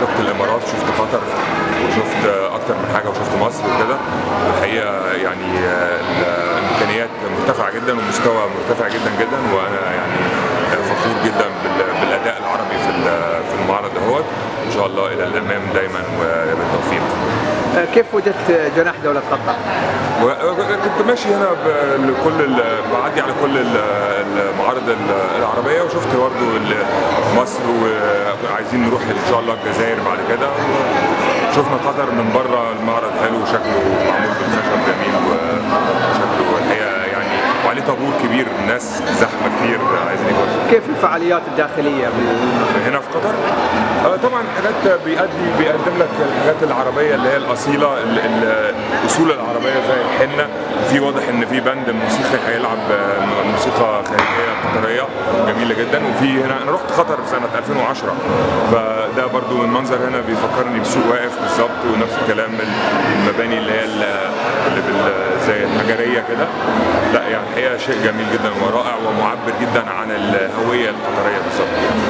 شفت الامارات شفت قطر وشفت اكتر من حاجه وشفت مصر وكده الحقيقه يعني الامكانيات مرتفعه جدا والمستوى مرتفع جدا جدا وانا يعني فخور جدا بال- بالاداء العربي في ال- في المعرض دهوت ان شاء الله الى الامام دايما وبالتوفيق آه، كيف وجدت جناح دولة قطر؟ كنت ماشي هنا ب- لكل ال- بعدي على كل ال- المعارض ال- العربيه وشفت برضه ال- مصر وعايزين نروح ان شاء الله الجزائر بعد كده شفنا قطر من بره المعرض حلو وشكله معمول بالخشب جميل وشكله الحقيقه يعني وعليه طابور كبير الناس زحمه كتير عايزين يخشوا كيف الفعاليات الداخلية بال- هنا في قطر آه، طبعا حاجات بيأدي بيقدم لك الحاجات العربيه اللي هي الاصيله ال- ال- الاصول العربيه زي الحنه في واضح ان في بند موسيقي هيلعب آه، موسيقى خارجيه قطريه جميله جدا وفي هنا انا رحت قطر سنه 2010 فده برضو المنظر هنا بيفكرني بسوق واقف بالظبط ونفس الكلام المباني اللي هي ال- اللي بال- زي الحجريه كده لا يعني الحقيقه شيء جميل جدا ورائع ومعبر جدا عن الهويه القطريه بالظبط